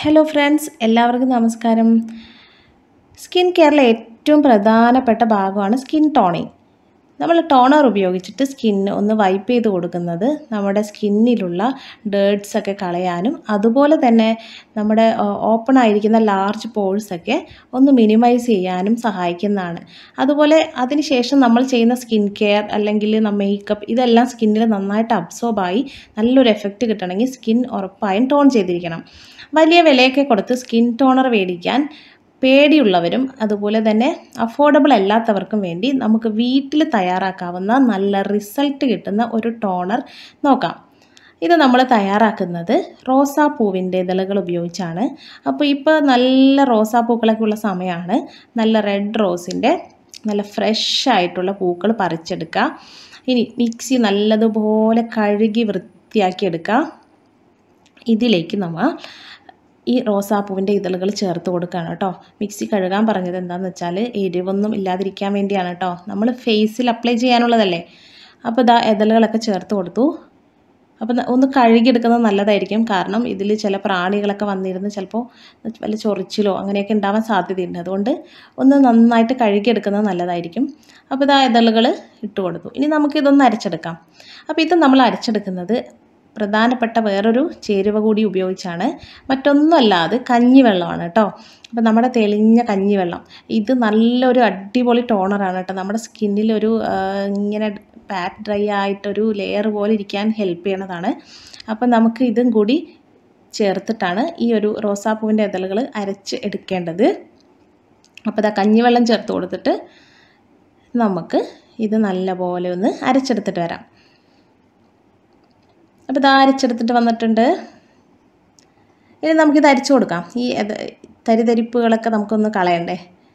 hello friends എല്ലാവർക്കും നമസ്കാരം skin കെയറിലെ ഏറ്റവും പ്രധാനപ്പെട്ട ഭാഗമാണ് സ്കിൻ ടോണിങ് നമ്മൾ ടോണർ ഉപയോഗിച്ചിട്ട് സ്കിന്ന് ഒന്ന് വൈപ്പ് ചെയ്ത് കൊടുക്കുന്നത് നമ്മുടെ സ്കിന്നിലുള്ള ഡേർട്സ് ഒക്കെ കളയാനും അതുപോലെ തന്നെ നമ്മുടെ ഓപ്പൺ ആയിരിക്കുന്ന ലാർജ് പോഴ്സൊക്കെ ഒന്ന് മിനിമൈസ് ചെയ്യാനും സഹായിക്കുന്നതാണ് അതുപോലെ അതിനുശേഷം നമ്മൾ ചെയ്യുന്ന സ്കിൻ കെയർ അല്ലെങ്കിൽ മേക്കപ്പ് ഇതെല്ലാം സ്കിന്നിൽ നന്നായിട്ട് അബ്സോർബായി നല്ലൊരു എഫക്റ്റ് കിട്ടണമെങ്കിൽ സ്കിൻ ഉറപ്പായും ടോൺ ചെയ്തിരിക്കണം വലിയ വിലയൊക്കെ കൊടുത്ത് സ്കിൻ ടോണർ മേടിക്കാൻ പേടിയുള്ളവരും അതുപോലെ തന്നെ അഫോർഡബിൾ അല്ലാത്തവർക്കും വേണ്ടി നമുക്ക് വീട്ടിൽ തയ്യാറാക്കാവുന്ന നല്ല റിസൾട്ട് കിട്ടുന്ന ഒരു ടോണർ നോക്കാം ഇത് നമ്മൾ തയ്യാറാക്കുന്നത് റോസാപ്പൂവിൻ്റെ ഇതളുകൾ ഉപയോഗിച്ചാണ് അപ്പോൾ ഇപ്പോൾ നല്ല റോസാപ്പൂക്കളൊക്കെ ഉള്ള സമയമാണ് നല്ല റെഡ് റോസിൻ്റെ നല്ല ഫ്രഷ് ആയിട്ടുള്ള പൂക്കൾ പറിച്ചെടുക്കുക ഇനി മിക്സി നല്ലതുപോലെ കഴുകി വൃത്തിയാക്കി എടുക്കുക ഇതിലേക്ക് നമ്മൾ ഈ റോസാപ്പൂവിൻ്റെ ഇതളുകൾ ചേർത്ത് കൊടുക്കുകയാണ് കേട്ടോ മിക്സി കഴുകാൻ പറഞ്ഞത് എന്താണെന്ന് വെച്ചാൽ എരിവൊന്നും ഇല്ലാതിരിക്കാൻ വേണ്ടിയാണ് കേട്ടോ നമ്മൾ ഫേസിൽ അപ്ലൈ ചെയ്യാനുള്ളതല്ലേ അപ്പോൾ ഇതാ ഇതളുകളൊക്കെ ചേർത്ത് കൊടുത്തു അപ്പോൾ ഒന്ന് കഴുകിയെടുക്കുന്നത് നല്ലതായിരിക്കും കാരണം ഇതിൽ ചില പ്രാണികളൊക്കെ വന്നിരുന്ന് ചിലപ്പോൾ വല്ല ചൊറിച്ചിലോ അങ്ങനെയൊക്കെ ഉണ്ടാവാൻ സാധ്യതയുണ്ട് അതുകൊണ്ട് ഒന്ന് നന്നായിട്ട് കഴുകിയെടുക്കുന്നത് നല്ലതായിരിക്കും അപ്പോൾ ഇതാ ഇതളുകൾ ഇട്ട് കൊടുത്തു ഇനി നമുക്കിതൊന്ന് അരച്ചെടുക്കാം അപ്പോൾ ഇത് നമ്മൾ അരച്ചെടുക്കുന്നത് പ്രധാനപ്പെട്ട വേറൊരു ചേരുവ കൂടി ഉപയോഗിച്ചാണ് മറ്റൊന്നുമല്ല അത് കഞ്ഞിവെള്ളമാണ് കേട്ടോ അപ്പോൾ നമ്മുടെ തെളിഞ്ഞ കഞ്ഞിവെള്ളം ഇത് നല്ലൊരു അടിപൊളി ടോണറാണ് കേട്ടോ നമ്മുടെ സ്കിന്നിൽ ഒരു ഇങ്ങനെ പാറ്റ് ഡ്രൈ ആയിട്ടൊരു ലെയർ പോലെ ഇരിക്കാൻ ഹെൽപ്പ് ചെയ്യണതാണ് അപ്പോൾ നമുക്ക് ഇതും കൂടി ചേർത്തിട്ടാണ് ഈ ഒരു റോസാപ്പൂവിൻ്റെ ഇതളുകൾ അരച്ച് എടുക്കേണ്ടത് അപ്പോൾ ഇതാ കഞ്ഞിവെള്ളം ചേർത്ത് കൊടുത്തിട്ട് നമുക്ക് ഇത് നല്ലപോലെ ഒന്ന് അരച്ചെടുത്തിട്ട് വരാം അപ്പോൾ ഇത് അരച്ചെടുത്തിട്ട് വന്നിട്ടുണ്ട് ഇനി നമുക്കിത് അരിച്ചു കൊടുക്കാം ഈ തരിതരിപ്പുകളൊക്കെ നമുക്കൊന്ന് കളയണ്ടേ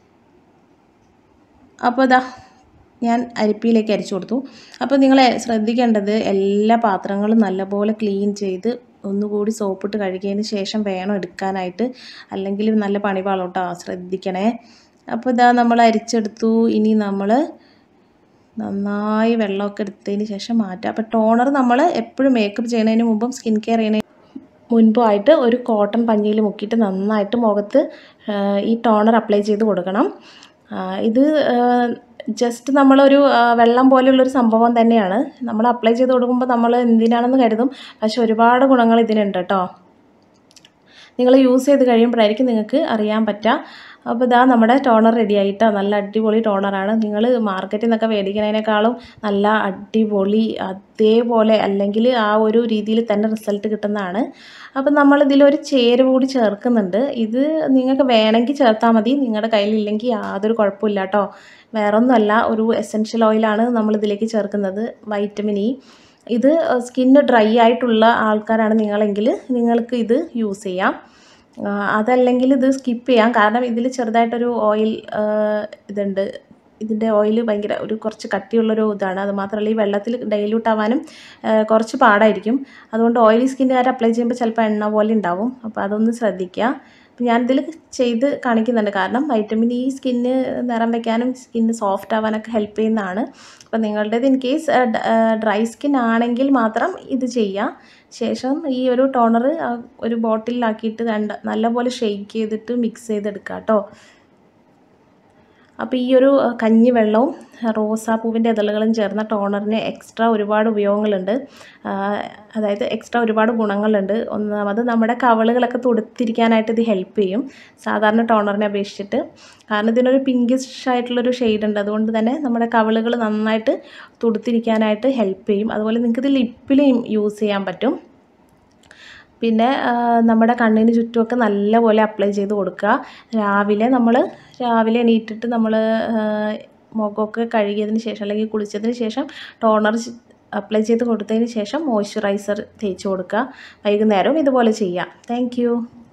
അപ്പോൾ ഇതാ ഞാൻ അരിപ്പിയിലേക്ക് അരിച്ചു കൊടുത്തു അപ്പോൾ നിങ്ങൾ ശ്രദ്ധിക്കേണ്ടത് എല്ലാ പാത്രങ്ങളും നല്ലപോലെ ക്ലീൻ ചെയ്ത് ഒന്നുകൂടി സോപ്പിട്ട് കഴുകിയതിന് ശേഷം വേണം എടുക്കാനായിട്ട് അല്ലെങ്കിൽ നല്ല പണി പാളോട്ടോ ശ്രദ്ധിക്കണേ അപ്പോൾ ഇതാ നമ്മൾ അരിച്ചെടുത്തു ഇനി നമ്മൾ നന്നായി വെള്ളമൊക്കെ എടുത്തതിന് ശേഷം മാറ്റുക അപ്പോൾ ടോണർ നമ്മൾ എപ്പോഴും മേക്കപ്പ് ചെയ്യുന്നതിന് മുമ്പും സ്കിൻ കെയർ ചെയ്യുന്നതിന് മുൻപുമായിട്ട് ഒരു കോട്ടൺ പഞ്ഞിയിൽ മുക്കിയിട്ട് നന്നായിട്ട് മുഖത്ത് ഈ ടോണർ അപ്ലൈ ചെയ്ത് കൊടുക്കണം ഇത് ജസ്റ്റ് നമ്മളൊരു വെള്ളം പോലെയുള്ളൊരു സംഭവം തന്നെയാണ് നമ്മൾ അപ്ലൈ ചെയ്ത് കൊടുക്കുമ്പോൾ നമ്മൾ എന്തിനാണെന്ന് കരുതും പക്ഷെ ഒരുപാട് ഗുണങ്ങൾ ഇതിനുണ്ട് കേട്ടോ നിങ്ങൾ യൂസ് ചെയ്ത് കഴിയുമ്പോഴായിരിക്കും നിങ്ങൾക്ക് അറിയാൻ പറ്റുക അപ്പോൾ ഇതാ നമ്മുടെ ടോണർ റെഡി ആയിട്ടോ നല്ല അടിപൊളി ടോണറാണ് നിങ്ങൾ മാർക്കറ്റിൽ നിന്നൊക്കെ മേടിക്കുന്നതിനേക്കാളും നല്ല അടിപൊളി അതേപോലെ അല്ലെങ്കിൽ ആ ഒരു രീതിയിൽ തന്നെ റിസൾട്ട് കിട്ടുന്നതാണ് അപ്പം നമ്മൾ ഇതിലൊരു ചേരുവ കൂടി ചേർക്കുന്നുണ്ട് ഇത് നിങ്ങൾക്ക് വേണമെങ്കിൽ ചേർത്താൽ മതി നിങ്ങളുടെ കയ്യിലില്ലെങ്കിൽ യാതൊരു കുഴപ്പമില്ല കേട്ടോ വേറൊന്നുമല്ല ഒരു എസെൻഷ്യൽ ഓയിലാണ് നമ്മൾ ഇതിലേക്ക് ചേർക്കുന്നത് വൈറ്റമിൻ ഇ ഇത് സ്കിന്ന് ഡ്രൈ ആയിട്ടുള്ള ആൾക്കാരാണ് നിങ്ങളെങ്കിൽ നിങ്ങൾക്ക് ഇത് യൂസ് ചെയ്യാം അതല്ലെങ്കിൽ ഇത് സ്കിപ്പ് ചെയ്യാം കാരണം ഇതിൽ ചെറുതായിട്ടൊരു ഓയിൽ ഇതുണ്ട് ഇതിൻ്റെ ഓയിൽ ഭയങ്കര ഒരു കുറച്ച് കട്ടിയുള്ളൊരു ഇതാണ് അത് മാത്രമല്ല ഈ വെള്ളത്തിൽ ഡൈല്യൂട്ട് ആവാനും കുറച്ച് പാടായിരിക്കും അതുകൊണ്ട് ഓയിലി സ്കിന്നുകാർ അപ്ലൈ ചെയ്യുമ്പോൾ ചിലപ്പോൾ എണ്ണ പോലെ ഉണ്ടാവും അപ്പോൾ അതൊന്ന് ശ്രദ്ധിക്കുക അപ്പോൾ ഞാനിതിൽ ചെയ്ത് കാണിക്കുന്നുണ്ട് കാരണം വൈറ്റമിൻ ഇ സ്കിന്ന് നിറം വയ്ക്കാനും സ്കിന്ന് സോഫ്റ്റ് ആവാനൊക്കെ ഹെൽപ്പ് ചെയ്യുന്നതാണ് അപ്പോൾ നിങ്ങളുടേത് ഇൻ കേസ് ഡ്രൈ സ്കിൻ ആണെങ്കിൽ മാത്രം ഇത് ചെയ്യാം ശേഷം ഈ ഒരു ടോണർ ഒരു ബോട്ടിലാക്കിയിട്ട് രണ്ട് നല്ലപോലെ ഷെയ്ക്ക് ചെയ്തിട്ട് മിക്സ് ചെയ്തെടുക്കുക കേട്ടോ അപ്പോൾ ഈ ഒരു കഞ്ഞി വെള്ളവും റോസാപ്പൂവിൻ്റെ ഇതളുകളും ചേർന്ന ടോണറിന് എക്സ്ട്രാ ഒരുപാട് ഉപയോഗങ്ങളുണ്ട് അതായത് എക്സ്ട്രാ ഒരുപാട് ഗുണങ്ങളുണ്ട് ഒന്നാമത് നമ്മുടെ കവളുകളൊക്കെ തുടുത്തിരിക്കാനായിട്ട് ഇത് ഹെൽപ്പ് ചെയ്യും സാധാരണ ടോണറിനെ അപേക്ഷിച്ചിട്ട് കാരണം ഇതിനൊരു പിങ്കിഷ് ആയിട്ടുള്ളൊരു ഷെയ്ഡ് ഉണ്ട് അതുകൊണ്ട് തന്നെ നമ്മുടെ കവളുകൾ നന്നായിട്ട് തുടുത്തിരിക്കാനായിട്ട് ഹെൽപ്പ് ചെയ്യും അതുപോലെ നിങ്ങൾക്ക് ഇത് ലിപ്പിലും യൂസ് ചെയ്യാൻ പറ്റും പിന്നെ നമ്മുടെ കണ്ണിന് ചുറ്റുമൊക്കെ നല്ലപോലെ അപ്ലൈ ചെയ്ത് കൊടുക്കുക രാവിലെ നമ്മൾ രാവിലെ എണീറ്റിട്ട് നമ്മൾ മുഖമൊക്കെ കഴുകിയതിന് ശേഷം അല്ലെങ്കിൽ കുളിച്ചതിന് ശേഷം ടോണർ അപ്ലൈ ചെയ്ത് കൊടുത്തതിന് ശേഷം മോയ്സ്ചറൈസർ തേച്ച് കൊടുക്കുക വൈകുന്നേരവും ഇതുപോലെ ചെയ്യാം താങ്ക്